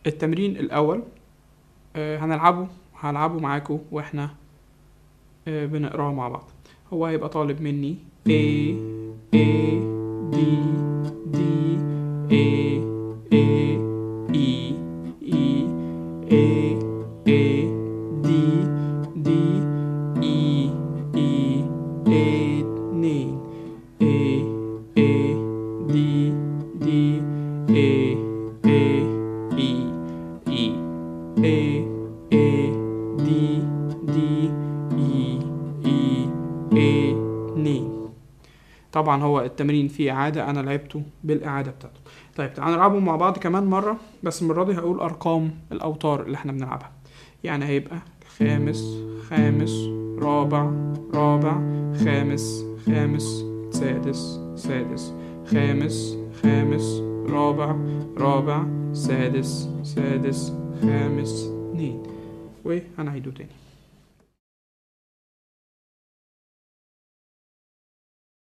التمرين الأول آه، هنلعبه هلعبه معاكم واحنا آه، بنقراه مع بعض هو هيبقى طالب مني A A B D A A E E A A D D E E اتنين A A D D A A E E A A D D E E اتنين طبعا هو التمرين فيه إعادة أنا لعبته بالإعادة بتاعته طيب تعالوا نلعبه مع بعض كمان مرة بس المرة دي هقول أرقام الأوتار اللي احنا بنلعبها يعني هيبقى خامس خامس رابع رابع خامس خامس سادس سادس خامس خامس رابع رابع سادس سادس خامس اتنين وهنعيده تاني